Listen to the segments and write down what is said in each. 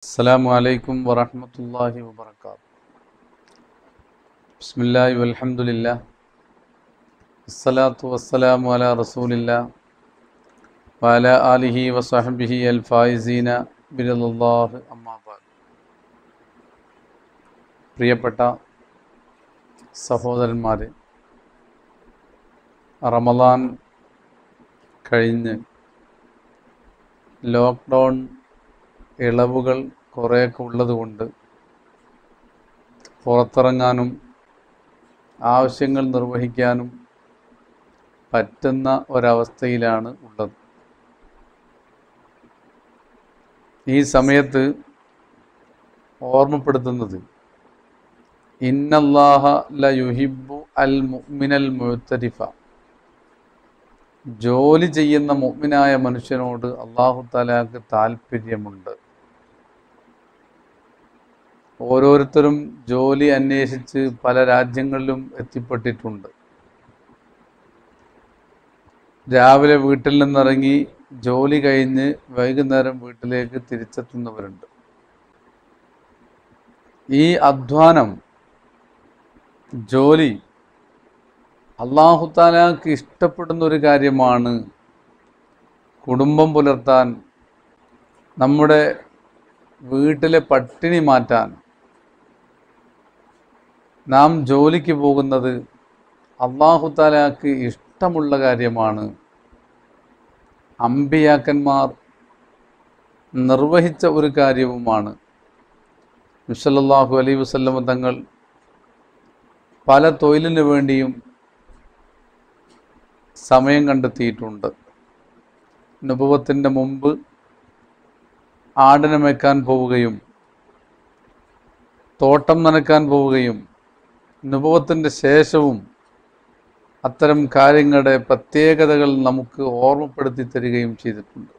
السلام عليكم ورحمة الله وبركاته بسم الله والحمد لله الصلاة والسلام على رسول الله وعلى آله وصحبه الفائزين برضا الله أما بعد പ്രിയപ്പെട്ട സഹോദരന്മാരെ റമദാൻ കഴിഞ്ഞ് ലോക്ക്ഡൗൺ ഇളവുകൾ കുറേയൊക്കെ ഉള്ളതുകൊണ്ട് പുറത്തിറങ്ങാനും ആവശ്യങ്ങൾ നിർവഹിക്കാനും പറ്റുന്ന ഒരവസ്ഥയിലാണ് ഉള്ളത് ഈ സമയത്ത് ഓർമ്മപ്പെടുത്തുന്നത് ഇന്നല്ലാഹ ല യുഹിബു അൽ മുഅ്മിനൽ മുഅ്തരിഫ ജോലി ചെയ്യുന്ന മുഅ്മിനായ മനുഷ്യനോട് അള്ളാഹു താലാക്ക് താല്പര്യമുണ്ട് ഓരോരുത്തരും ജോലി അന്വേഷിച്ച് പല രാജ്യങ്ങളിലും എത്തിപ്പെട്ടിട്ടുണ്ട് രാവിലെ വീട്ടിൽ നിന്നിറങ്ങി ജോലി കഴിഞ്ഞ് വൈകുന്നേരം വീട്ടിലേക്ക് തിരിച്ചെത്തുന്നവരുണ്ട് ഈ അധ്വാനം ജോലി അള്ളാഹുത്താലാക്ക് ഇഷ്ടപ്പെടുന്ന ഒരു കാര്യമാണ് കുടുംബം പുലർത്താൻ നമ്മുടെ വീട്ടിലെ പട്ടിണി മാറ്റാൻ നാം ജോലിക്ക് പോകുന്നത് അള്ളാഹുത്താലാക്ക് ഇഷ്ടമുള്ള കാര്യമാണ് അമ്പിയാക്കന്മാർ നിർവഹിച്ച ഒരു കാര്യവുമാണ് വിസലല്ലാഹു അലൈ വസല്ലമ തങ്ങൾ പല തൊഴിലിനു വേണ്ടിയും സമയം കണ്ടെത്തിയിട്ടുണ്ട് അനുഭവത്തിൻ്റെ മുമ്പ് ആടിനെ മേക്കാൻ പോവുകയും തോട്ടം നനക്കാൻ പോവുകയും അനുഭവത്തിൻ്റെ ശേഷവും അത്തരം കാര്യങ്ങളുടെ പ്രത്യേകതകൾ നമുക്ക് ഓർമ്മപ്പെടുത്തി തരികയും ചെയ്തിട്ടുണ്ട്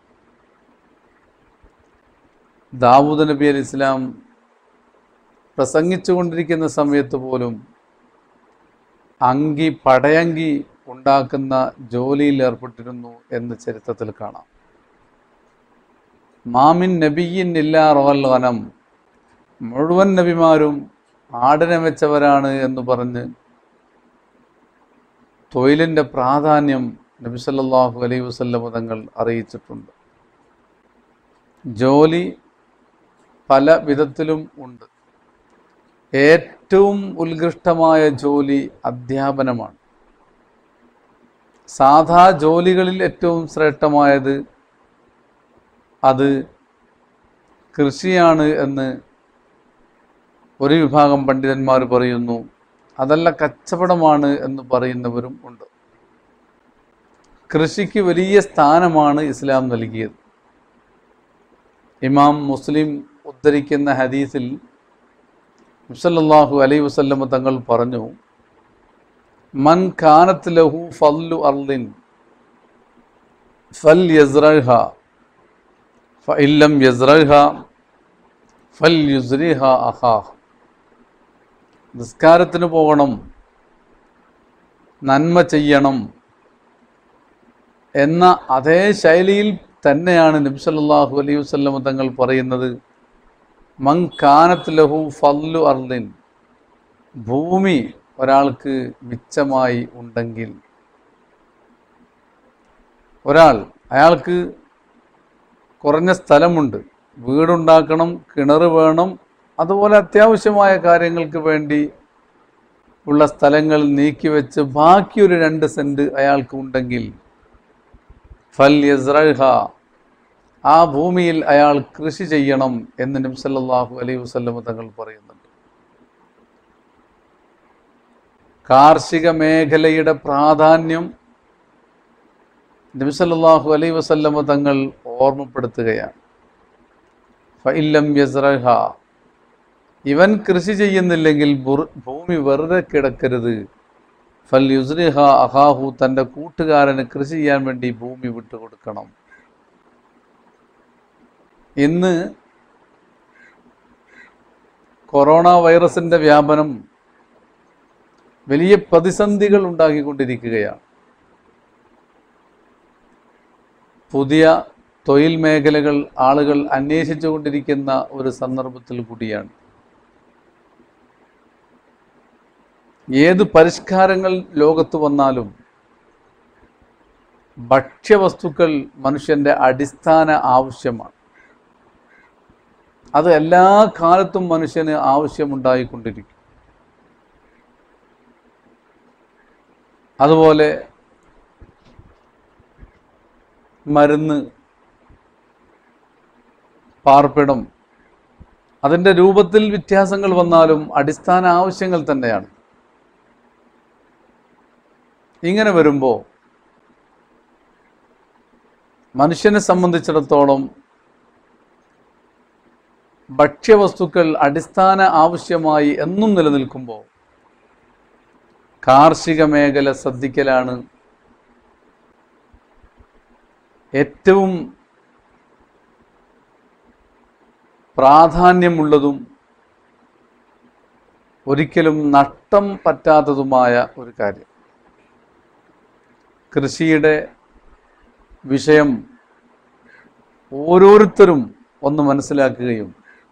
ദാവൂദ് നബി അലി ഇസ്ലാം പ്രസംഗിച്ചു കൊണ്ടിരിക്കുന്ന സമയത്ത് പോലും അങ്കി പടയങ്കി ഉണ്ടാക്കുന്ന ജോലിയിൽ ഏർപ്പെട്ടിരുന്നു എന്ന് ചരിത്രത്തിൽ കാണാം മാമിൻ നബിയിൻ ഇല്ലാ റോൽ വനം മുഴുവൻ നബിമാരും ആടിനെ വെച്ചവരാണ് എന്ന് പറഞ്ഞ് തൊഴിലിൻ്റെ പ്രാധാന്യം നബി സല്ലല്ലാഹു അലൈഹി വസല്ലം തങ്ങൾ അറിയിച്ചിട്ടുണ്ട് ജോലി പല വിധത്തിലും ഉണ്ട് ഏറ്റവും ഉത്കൃഷ്ടമായ ജോലി അധ്യാപനമാണ് സാധാ ജോലികളിൽ ഏറ്റവും ശ്രേഷ്ഠമായത് അത് കൃഷിയാണ് എന്ന് ഒരു വിഭാഗം പണ്ഡിതന്മാർ പറയുന്നു അതല്ല കച്ചവടമാണ് എന്ന് പറയുന്നവരും ഉണ്ട് കൃഷിക്ക് വലിയ സ്ഥാനമാണ് ഇസ്ലാം നൽകിയത് ഇമാം മുസ്ലിം ഉദ്ധരിക്കുന്ന ഹദീസിൽ മുസല്ലാഹു അലൈ വസല്ലമ തങ്ങൾ പറഞ്ഞു മൻ കാനത്ത് ലഹു ഫല്ലു അർലിൻ ഫൽ യസ്റഹ ഫഇല്ലം യസ്റഹ ഫൽ യുസ്രിഹ അഹാഹ് നിസ്കാരത്തിന് പോകണം നന്മ ചെയ്യണം എന്ന അതേ ശൈലിയിൽ തന്നെയാണ് നബ്സല്ലാഹു അലൈഹി വസ്ലം തങ്ങൾ പറയുന്നത് മൻ കാനത്ത് ലഹു ഫല്ലു അർലിൻ ഭൂമി ഒരാൾക്ക് മിച്ചമായി ഉണ്ടെങ്കിൽ ഒരാൾ അയാൾക്ക് കുറഞ്ഞ സ്ഥലമുണ്ട് വീടുണ്ടാക്കണം കിണർ വേണം അതുപോലെ അത്യാവശ്യമായ കാര്യങ്ങൾക്ക് വേണ്ടി ഉള്ള സ്ഥലങ്ങൾ നീക്കിവെച്ച് ബാക്കി ഒരു രണ്ട് സെൻറ്റ് അയാൾക്ക് ഉണ്ടെങ്കിൽ ഫൽ യസ്രഹ ആ ഭൂമിയിൽ അയാൾ കൃഷി ചെയ്യണം എന്ന് നബ്സല്ലാഹു അലൈഹി വസ്ലം തങ്ങൾ പറയുന്നുണ്ട് കാർഷിക മേഖലയുടെ പ്രാധാന്യം നബ്സല്ലാഹു അലൈഹി വസല്ലമ തങ്ങൾ ഓർമ്മപ്പെടുത്തുകയാണ് ഫൈലം യസ്രഹ ഇവൻ കൃഷി ചെയ്യുന്നില്ലെങ്കിൽ ഭൂമി വെറുതെ കിടക്കരുത് ഫൽ യുസ്രിഹ അഹാഹു തൻ്റെ കൂട്ടുകാരന് കൃഷി ചെയ്യാൻ വേണ്ടി ഭൂമി വിട്ടുകൊടുക്കണം ഇന്ന് കൊറോണ വൈറസിൻ്റെ വ്യാപനം വലിയ പ്രതിസന്ധികൾ ഉണ്ടാക്കിക്കൊണ്ടിരിക്കുകയാണ് പുതിയ തൊഴിൽ മേഖലകൾ ആളുകൾ അന്വേഷിച്ചു കൊണ്ടിരിക്കുന്ന ഒരു സന്ദർഭത്തിൽ കൂടിയാണ് ഏത് പരിഷ്കാരങ്ങൾ ലോകത്ത് വന്നാലും ഭക്ഷ്യവസ്തുക്കൾ മനുഷ്യൻ്റെ അടിസ്ഥാന ആവശ്യമാണ് അത് എല്ലാ കാലത്തും മനുഷ്യന് ആവശ്യമുണ്ടായിക്കൊണ്ടിരിക്കും അതുപോലെ മരുന്ന് പാർപ്പിടം അതിൻ്റെ രൂപത്തിൽ വ്യത്യാസങ്ങൾ വന്നാലും അടിസ്ഥാന ആവശ്യങ്ങൾ തന്നെയാണ് ഇങ്ങനെ വരുമ്പോൾ മനുഷ്യനെ സംബന്ധിച്ചിടത്തോളം ഭക്ഷ്യവസ്തുക്കൾ അടിസ്ഥാന ആവശ്യമായി എന്നും നിലനിൽക്കുമ്പോൾ കാർഷിക മേഖല ശ്രദ്ധിക്കലാണ് ഏറ്റവും പ്രാധാന്യമുള്ളതും ഒരിക്കലും നഷ്ടം പറ്റാത്തതുമായ ഒരു കാര്യം കൃഷിയുടെ വിഷയം ഓരോരുത്തരും ഒന്ന് മനസ്സിലാക്കുകയും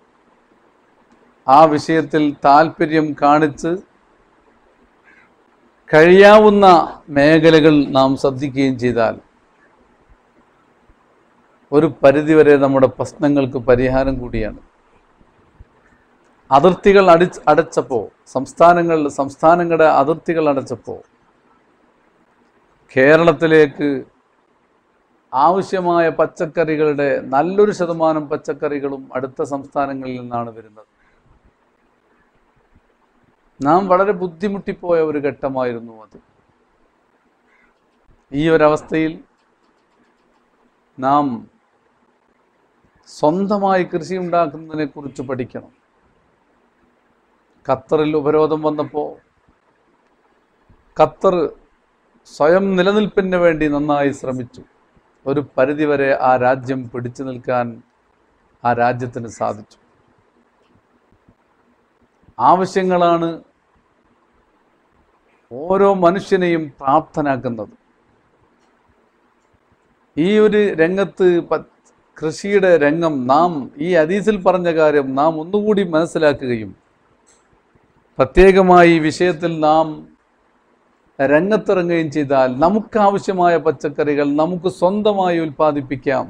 ആ വിഷയത്തിൽ താല്പര്യം കാണിച്ച് കഴിയാവുന്ന മേഖലകൾ നാം ശ്രദ്ധിക്കുകയും ചെയ്താൽ ഒരു പരിധിവരെ നമ്മുടെ പ്രശ്നങ്ങൾക്ക് പരിഹാരം കൂടിയാണ് അതിർത്തികൾ അടി അടച്ചപ്പോൾ സംസ്ഥാനങ്ങൾ സംസ്ഥാനങ്ങളുടെ അതിർത്തികൾ അടച്ചപ്പോൾ കേരളത്തിലേക്ക് ആവശ്യമായ പച്ചക്കറികളുടെ നല്ലൊരു ശതമാനം പച്ചക്കറികളും അടുത്ത സംസ്ഥാനങ്ങളിൽ നിന്നാണ് വരുന്നത് നാം വളരെ ബുദ്ധിമുട്ടിപ്പോയ ഒരു ഘട്ടമായിരുന്നു അത് ഈ ഒരവസ്ഥയിൽ നാം സ്വന്തമായി കൃഷി ഉണ്ടാക്കുന്നതിനെ കുറിച്ച് പഠിക്കണം ഖത്തറിൽ ഉപരോധം വന്നപ്പോൾ ഖത്തർ സ്വയം നിലനിൽപ്പിന് വേണ്ടി നന്നായി ശ്രമിച്ചു ഒരു പരിധിവരെ ആ രാജ്യം പിടിച്ചു നിൽക്കാൻ ആ രാജ്യത്തിന് സാധിച്ചു ആവശ്യങ്ങളാണ് ഓരോ മനുഷ്യനെയും പ്രാപ്തനാക്കുന്നത് ഈ ഒരു രംഗത്ത് പ- കൃഷിയുടെ രംഗം നാം ഈ അതീസിൽ പറഞ്ഞ കാര്യം നാം ഒന്നുകൂടി മനസ്സിലാക്കുകയും പ്രത്യേകമായി ഈ വിഷയത്തിൽ നാം രംഗത്തിറങ്ങുകയും ചെയ്താൽ നമുക്കാവശ്യമായ പച്ചക്കറികൾ നമുക്ക് സ്വന്തമായി ഉൽപ്പാദിപ്പിക്കാം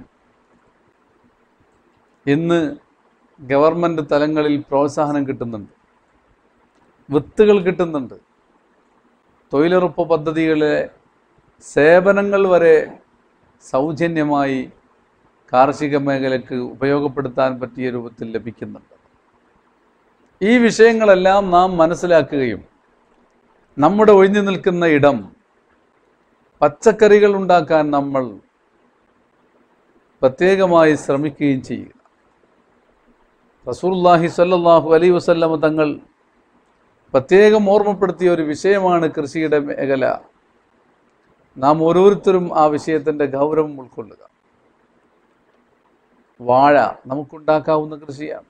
ഇന്ന് ഗവൺമെൻറ് തലങ്ങളിൽ പ്രോത്സാഹനം കിട്ടുന്നുണ്ട് വിത്തുകൾ കിട്ടുന്നുണ്ട് തൊഴിലുറപ്പ് പദ്ധതികളെ സേവനങ്ങൾ വരെ സൗജന്യമായി കാർഷിക മേഖലയ്ക്ക് ഉപയോഗപ്പെടുത്താൻ പറ്റിയ രൂപത്തിൽ ലഭിക്കുന്നുണ്ട് ഈ വിഷയങ്ങളെല്ലാം നാം മനസ്സിലാക്കുകയും നമ്മുടെ ഒഴിഞ്ഞു നിൽക്കുന്ന ഇടം പച്ചക്കറികൾ ഉണ്ടാക്കാൻ നമ്മൾ പ്രത്യേകമായി ശ്രമിക്കുകയും ചെയ്യുക റസൂലുള്ളാഹി സ്വല്ലല്ലാഹു അലൈഹി വസല്ലമ തങ്ങൾ പ്രത്യേകം ഓർമ്മപ്പെടുത്തിയ ഒരു വിഷയമാണ് കൃഷിയുടെ മേഖല നാം ഓരോരുത്തരും ആ വിഷയത്തിൻ്റെ ഗൗരവം ഉൾക്കൊള്ളുക വാഴ നമുക്കുണ്ടാക്കാവുന്ന കൃഷിയാണ്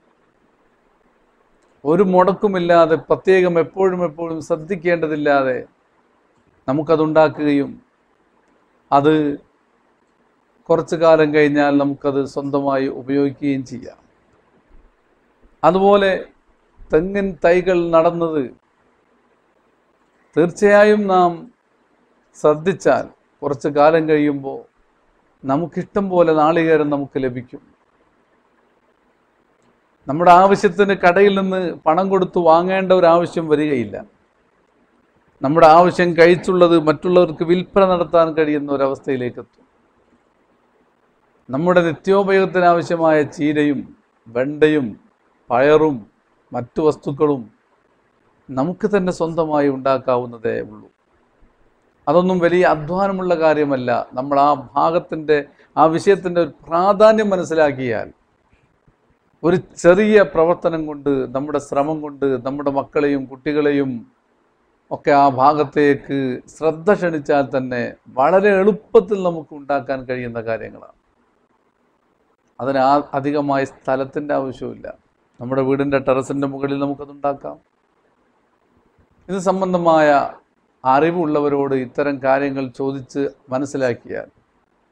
ഒരു മുടക്കുമില്ലാതെ പ്രത്യേകം എപ്പോഴും എപ്പോഴും ശ്രദ്ധിക്കേണ്ടതില്ലാതെ നമുക്കതുണ്ടാക്കുകയും അത് കുറച്ചു കാലം കഴിഞ്ഞാൽ നമുക്കത് സ്വന്തമായി ഉപയോഗിക്കുകയും ചെയ്യാം അതുപോലെ തെങ്ങിൻ തൈകൾ നടന്നത് തീർച്ചയായും നാം ശ്രദ്ധിച്ചാൽ കുറച്ച് കാലം കഴിയുമ്പോൾ നമുക്കിഷ്ടം പോലെ നാളികേരം നമുക്ക് ലഭിക്കും നമ്മുടെ ആവശ്യത്തിന് കടയിൽ നിന്ന് പണം കൊടുത്ത് വാങ്ങേണ്ട ഒരു ആവശ്യം വരികയില്ല നമ്മുടെ ആവശ്യം കഴിച്ചുള്ളത് മറ്റുള്ളവർക്ക് വിൽപ്പന നടത്താൻ കഴിയുന്ന ഒരവസ്ഥയിലേക്ക് എത്തും നമ്മുടെ നിത്യോപയോഗത്തിന് ആവശ്യമായ ചീരയും വെണ്ടയും പയറും മറ്റു വസ്തുക്കളും നമുക്ക് തന്നെ സ്വന്തമായി ഉണ്ടാക്കാവുന്നതേ ഉള്ളൂ അതൊന്നും വലിയ അധ്വാനമുള്ള കാര്യമല്ല നമ്മൾ ആ ഭാഗത്തിൻ്റെ ആ വിഷയത്തിൻ്റെ ഒരു പ്രാധാന്യം മനസ്സിലാക്കിയാൽ ഒരു ചെറിയ പ്രവർത്തനം കൊണ്ട് നമ്മുടെ ശ്രമം കൊണ്ട് നമ്മുടെ മക്കളെയും കുട്ടികളെയും ഒക്കെ ആ ഭാഗത്തേക്ക് ശ്രദ്ധ ക്ഷണിച്ചാൽ തന്നെ വളരെ എളുപ്പത്തിൽ നമുക്ക് ഉണ്ടാക്കാൻ കഴിയുന്ന കാര്യങ്ങളാണ് അതിന് ആ അധികമായ സ്ഥലത്തിൻ്റെ ആവശ്യമില്ല നമ്മുടെ വീടിൻ്റെ ടെറസിൻ്റെ മുകളിൽ നമുക്കതുണ്ടാക്കാം ഇത് സംബന്ധമായ അറിവുള്ളവരോട് ഇത്തരം കാര്യങ്ങൾ ചോദിച്ച് മനസ്സിലാക്കിയാൽ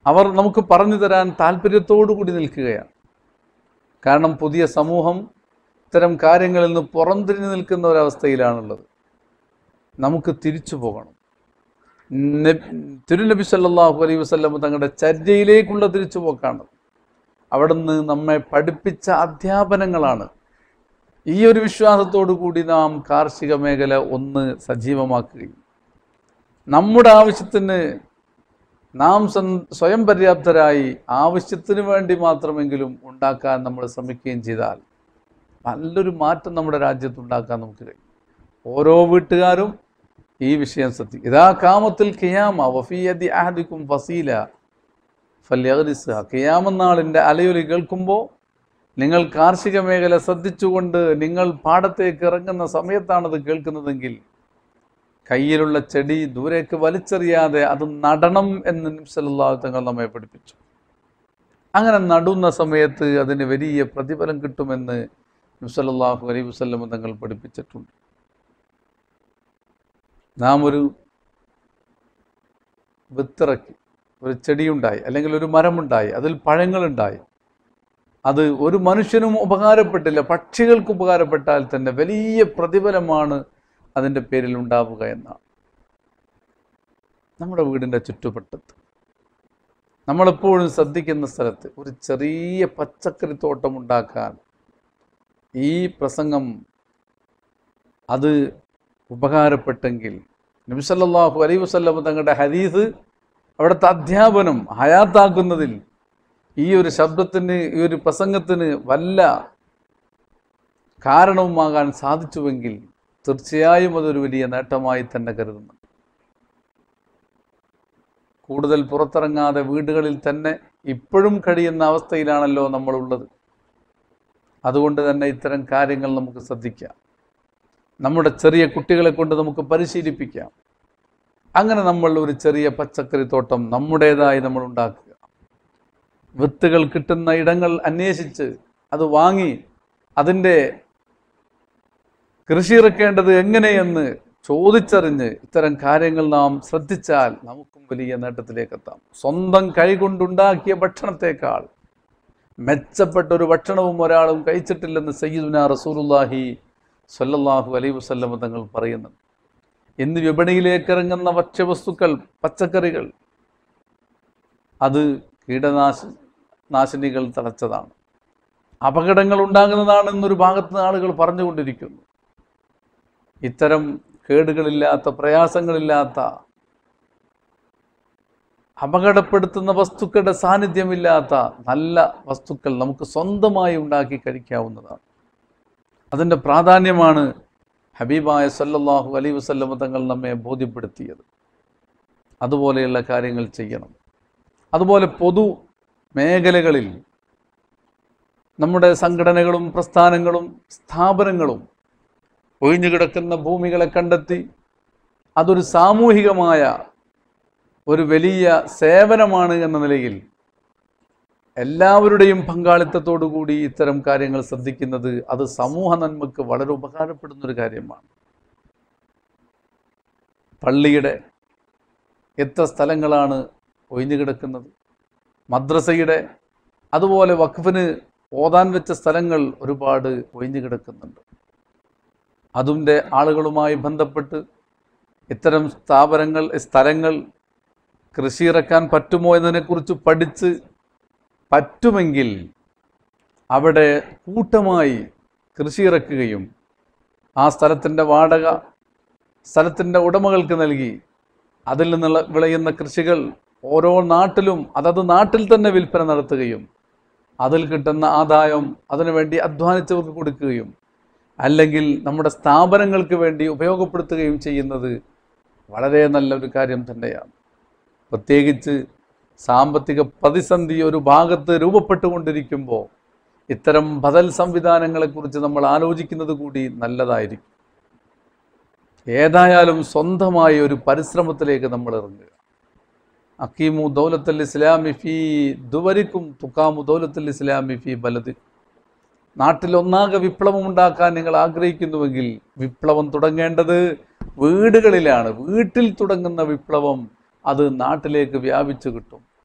അവർ നമുക്ക് പറഞ്ഞു തരാൻ താല്പര്യത്തോടു കൂടി നിൽക്കുകയാണ് കാരണം പുതിയ സമൂഹം ഇത്തരം കാര്യങ്ങളിൽ നിന്ന് പുറംതിരിഞ്ഞു നിൽക്കുന്ന ഒരവസ്ഥയിലാണുള്ളത് നമുക്ക് തിരിച്ചു പോകണം നബി- തിരുനബി സല്ലല്ലാഹു അലൈഹി വസല്ലം തങ്ങളുടെ ചര്യയിലേക്കുള്ള തിരിച്ചുപോക്കാണ് അവിടുന്ന് നമ്മെ പഠിപ്പിച്ച അധ്യാപനങ്ങളാണ് ഈ ഒരു വിശ്വാസത്തോടു കൂടി നാം കാർഷിക മേഖല ഒന്ന് സജീവമാക്കുകയും നമ്മുടെ ആവശ്യത്തിന് നാം സ്വ- സ്വയം പര്യാപ്തരായി ആവശ്യത്തിന് വേണ്ടി മാത്രമെങ്കിലും ഉണ്ടാക്കാൻ നമ്മൾ ശ്രമിക്കുകയും ചെയ്താൽ നല്ലൊരു മാറ്റം നമ്മുടെ രാജ്യത്ത് ഉണ്ടാക്കാൻ നമുക്ക് കഴിയും ഓരോ വീട്ടുകാരും ഈ വിഷയം ശ്രദ്ധിക്കും ഇതാ കാമത്തിൽ കിയാമ വഫിയതി അഹദിക്കും ഫസീല ഫല്യഗ്രിസ്ഹ കിയാമന്നാളിൻ്റെ അലയൊലി കേൾക്കുമ്പോൾ നിങ്ങൾ കാർഷിക മേഖല ശ്രദ്ധിച്ചുകൊണ്ട് നിങ്ങൾ പാടത്തേക്ക് ഇറങ്ങുന്ന സമയത്താണത് കേൾക്കുന്നതെങ്കിൽ കയ്യിലുള്ള ചെടി ദൂരേക്ക് വലിച്ചെറിയാതെ അത് നടണം എന്ന് നബ്സല്ലാഹു തങ്ങൾ നമ്മെ പഠിപ്പിച്ചു അങ്ങനെ നടുന്ന സമയത്ത് അതിന് വലിയ പ്രതിഫലം കിട്ടുമെന്ന് നബ്സല്ലാഹു അലൈഹി വസല്ലം തങ്ങൾ പഠിപ്പിച്ചിട്ടുണ്ട് നാം ഒരു വിത്തിറക്കി ഒരു ചെടിയുണ്ടായി അല്ലെങ്കിൽ ഒരു മരമുണ്ടായി അതിൽ പഴങ്ങളുണ്ടായി അത് ഒരു മനുഷ്യനും ഉപകാരപ്പെട്ടില്ല പക്ഷികൾക്ക് ഉപകാരപ്പെട്ടാൽ തന്നെ വലിയ പ്രതിഫലമാണ് അതിൻ്റെ പേരിൽ ഉണ്ടാവുക എന്നാണ് നമ്മുടെ വീടിൻ്റെ ചുറ്റുവട്ടത്ത് നമ്മളെപ്പോഴും ശ്രദ്ധിക്കുന്ന സ്ഥലത്ത് ഒരു ചെറിയ പച്ചക്കറി തോട്ടം ഉണ്ടാക്കാൻ ഈ പ്രസംഗം അത് ഉപകാരപ്പെട്ടെങ്കിൽ നബിസല്ലാഹു അലൈ വസ്ലം തങ്ങളുടെ ഹദീസ് അവിടുത്തെ അധ്യാപനം ഹയാത്താക്കുന്നതിൽ ഈ ഒരു ശബ്ദത്തിന് ഈ ഒരു പ്രസംഗത്തിന് വല്ല കാരണവുമാകാൻ സാധിച്ചുവെങ്കിൽ തീർച്ചയായും അതൊരു വലിയ നേട്ടമായി തന്നെ കരുതുന്നു കൂടുതൽ പുറത്തിറങ്ങാതെ വീടുകളിൽ തന്നെ ഇപ്പോഴും കഴിയുന്ന അവസ്ഥയിലാണല്ലോ നമ്മളുള്ളത് അതുകൊണ്ട് തന്നെ ഇത്തരം കാര്യങ്ങൾ നമുക്ക് ശ്രദ്ധിക്കാം നമ്മുടെ ചെറിയ കുട്ടികളെ കൊണ്ട് നമുക്ക് പരിശീലിപ്പിക്കാം അങ്ങനെ നമ്മൾ ഒരു ചെറിയ പച്ചക്കറി തോട്ടം നമ്മുടേതായി നമ്മൾ ഉണ്ടാക്കുക വിത്തുകൾ കിട്ടുന്ന ഇടങ്ങൾ അന്വേഷിച്ച് അത് വാങ്ങി അതിൻ്റെ കൃഷി ഇറക്കേണ്ടത് എങ്ങനെയെന്ന് ചോദിച്ചറിഞ്ഞ് ഇത്തരം കാര്യങ്ങൾ നാം ശ്രദ്ധിച്ചാൽ നമുക്കും വലിയ നേട്ടത്തിലേക്ക് എത്താം സ്വന്തം കൈകൊണ്ടുണ്ടാക്കിയ ഭക്ഷണത്തെക്കാൾ മെച്ചപ്പെട്ട ഒരു ഭക്ഷണവും ഒരാളും കഴിച്ചിട്ടില്ലെന്ന് സയ്യിദുന റസൂലുല്ലാഹി സ്വല്ലല്ലാഹു അലൈഹി വസല്ലം തങ്ങൾ പറയുന്നുണ്ട് ഇന്ന് വിപണിയിലേക്ക് ഇറങ്ങുന്ന ഭക്ഷ്യവസ്തുക്കൾ പച്ചക്കറികൾ അത് കീടനാശ നാശിനികൾ തളച്ചതാണ് അപകടങ്ങൾ ഉണ്ടാകുന്നതാണ് എന്നൊരു ഭാഗത്ത് ആളുകൾ പറഞ്ഞുകൊണ്ടിരിക്കുന്നു ഇത്തരം കേടുകളില്ലാത്ത പ്രയാസങ്ങളില്ലാത്ത അപകടപ്പെടുത്തുന്ന വസ്തുക്കളുടെ സാന്നിധ്യമില്ലാത്ത നല്ല വസ്തുക്കൾ നമുക്ക് സ്വന്തമായി ഉണ്ടാക്കി കഴിക്കാവുന്നതാണ് അതിൻ്റെ പ്രാധാന്യമാണ് ഹബീബായ സല്ലല്ലാഹു അലൈ വസല്ലമ തങ്ങൾ നമ്മെ ബോധ്യപ്പെടുത്തിയത് അതുപോലെയുള്ള കാര്യങ്ങൾ ചെയ്യണം അതുപോലെ പൊതു മേഖലകളിൽ നമ്മുടെ സംഘടനകളും പ്രസ്ഥാനങ്ങളും സ്ഥാപനങ്ങളും ഒഴിഞ്ഞുകിടക്കുന്ന ഭൂമികളെ കണ്ടെത്തി അതൊരു സാമൂഹികമായ ഒരു വലിയ സേവനമാണ് എന്ന നിലയിൽ എല്ലാവരുടെയും പങ്കാളിത്തത്തോടു കൂടി ഇത്തരം കാര്യങ്ങൾ ശ്രദ്ധിക്കുന്നത് അത് സമൂഹ നന്മക്ക് വളരെ ഉപകാരപ്പെടുന്ന ഒരു കാര്യമാണ് പള്ളിയുടെ എത്ര സ്ഥലങ്ങളാണ് ഒഴിഞ്ഞു കിടക്കുന്നത് മദ്രസയുടെ അതുപോലെ വഖഫിന് ഓതാൻ വെച്ച സ്ഥലങ്ങൾ ഒരുപാട് ഒഴിഞ്ഞു കിടക്കുന്നുണ്ട് അതിൻ്റെ ആളുകളുമായി ബന്ധപ്പെട്ട് ഇത്തരം സ്ഥാപനങ്ങൾ സ്ഥലങ്ങൾ കൃഷി ഇറക്കാൻ പറ്റുമോ എന്നതിനെക്കുറിച്ച് പഠിച്ച് പറ്റുമെങ്കിൽ അവിടെ കൂട്ടമായി കൃഷി ഇറക്കുകയും ആ സ്ഥലത്തിൻ്റെ വാടക സ്ഥലത്തിൻ്റെ ഉടമകൾക്ക് നൽകി അതിൽ നിന്നുള്ള വിളയുന്ന കൃഷികൾ ഓരോ നാട്ടിലും അതത് നാട്ടിൽ തന്നെ വിൽപ്പന നടത്തുകയും അതിൽ കിട്ടുന്ന ആദായം അതിനുവേണ്ടി അധ്വാനിച്ചവർക്ക് കൊടുക്കുകയും അല്ലെങ്കിൽ നമ്മുടെ സ്ഥാപനങ്ങൾക്ക് വേണ്ടി ഉപയോഗപ്പെടുത്തുകയും ചെയ്യുന്നത് വളരെ നല്ലൊരു കാര്യം തന്നെയാണ് പ്രത്യേകിച്ച് സാമ്പത്തിക പ്രതിസന്ധി ഒരു ഭാഗത്ത് രൂപപ്പെട്ടുകൊണ്ടിരിക്കുമ്പോൾ ഇത്തരം ബദൽ സംവിധാനങ്ങളെക്കുറിച്ച് നമ്മൾ ആലോചിക്കുന്നത് കൂടി നല്ലതായിരിക്കും ഏതായാലും സ്വന്തമായ ഒരു പരിശ്രമത്തിലേക്ക് നമ്മൾ ഇറങ്ങുക അക്കീമു ദൗലത്തുൽ ഇസ്ലാമി ഫി ദുവരിക്കും തുക്കാമു ദൗലത്തുൽ ഇസ്ലാമി ഫി ബലദ് നാട്ടിൽ ഒന്നാകെ വിപ്ലവം ഉണ്ടാക്കാൻ നിങ്ങൾ ആഗ്രഹിക്കുന്നുവെങ്കിൽ വിപ്ലവം തുടങ്ങേണ്ടത് വീടുകളിലാണ് വീട്ടിൽ തുടങ്ങുന്ന വിപ്ലവം അത് നാട്ടിലേക്ക് വ്യാപിച്ചു കിട്ടും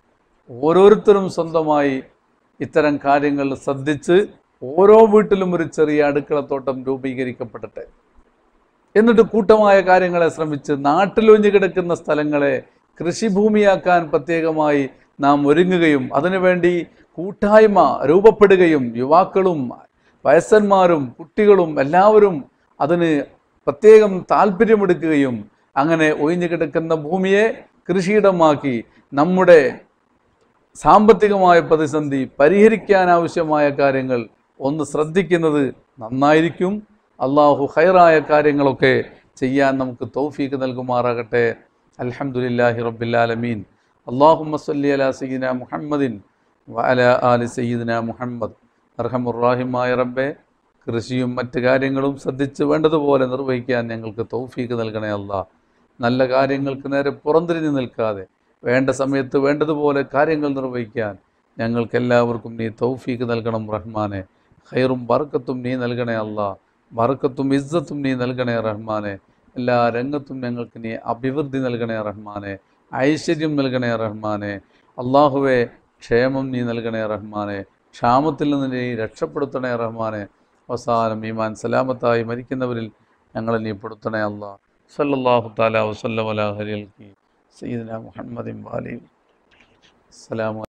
ഓരോരുത്തരും സ്വന്തമായി ഇത്തരം കാര്യങ്ങൾ ശ്രദ്ധിച്ച് ഓരോ വീട്ടിലും ഒരു ചെറിയ അടുക്കളത്തോട്ടം രൂപീകരിക്കപ്പെടട്ടെ എന്നിട്ട് കൂട്ടമായ കാര്യങ്ങളെ ശ്രമിച്ച് നാട്ടിലൊഞ്ഞു കിടക്കുന്ന സ്ഥലങ്ങളെ കൃഷിഭൂമിയാക്കാൻ പ്രത്യേകമായി നാം ഒരുങ്ങുകയും അതിനുവേണ്ടി കൂട്ടായ്മ രൂപപ്പെടുകയും യുവാക്കളും വയസ്സന്മാരും കുട്ടികളും എല്ലാവരും അതിന് പ്രത്യേകം താല്പര്യമെടുക്കുകയും അങ്ങനെ ഒഴിഞ്ഞു കിടക്കുന്ന ഭൂമിയെ കൃഷിയിടമാക്കി നമ്മുടെ സാമ്പത്തികമായ പ്രതിസന്ധി പരിഹരിക്കാൻ ആവശ്യമായ കാര്യങ്ങൾ ഒന്ന് ശ്രദ്ധിക്കുന്നത് നന്നായിരിക്കും അള്ളാഹു ഹൈറായ കാര്യങ്ങളൊക്കെ ചെയ്യാൻ നമുക്ക് തൗഫീക്ക് നൽകുമാറാകട്ടെ അൽഹംദുലില്ലാഹി റബ്ബില്ലാലമീൻ അള്ളാഹുമ്മ സല്ലി അലാ സയ്യിദന മുഹമ്മദിൻ വഅല ആലി സയ്യിദന മുഹമ്മദ് അർഹമുറാഹിമായ റബ്ബെ കൃഷിയും മറ്റ് കാര്യങ്ങളും ശ്രദ്ധിച്ച് വേണ്ടതുപോലെ നിർവഹിക്കാൻ ഞങ്ങൾക്ക് തൗഫീക്ക് നൽകണേ അല്ലാ നല്ല കാര്യങ്ങൾക്ക് നേരെ പുറംതിരിഞ്ഞു നിൽക്കാതെ വേണ്ട സമയത്ത് വേണ്ടതുപോലെ കാര്യങ്ങൾ നിർവഹിക്കാൻ ഞങ്ങൾക്ക് എല്ലാവർക്കും നീ തൗഫീക്ക് നൽകണം റഹ്മാനെ ഖൈറും ബർക്കത്തും നീ നൽകണേ അല്ലാ ബർക്കത്തും ഇസ്സത്തും നീ നൽകണേ റഹ്മാനെ എല്ലാ രംഗത്തും ഞങ്ങൾക്ക് നീ അഭിവൃദ്ധി നൽകണേ റഹ്മാനെ ഐശ്വര്യം നൽകണേ റഹ്മാനെ അള്ളാഹുവെ ക്ഷേമം നീ നൽകണേ റഹ്മാനെ ക്ഷാമത്തിൽ നിന്ന് നീ രക്ഷപ്പെടുത്തണേ റഹ്മാനെ അവസാനം ഈമാൻ സലാമത്തായി മരിക്കുന്നവരിൽ ഞങ്ങളെ നീ പെടുത്തണേ അല്ലാ സല്ലല്ലാഹു തആല വസല്ലം അലാ ഹരിയൽക്കി സയ്യിദന മുഹമ്മദിൻ വാലി അസ്സലാമു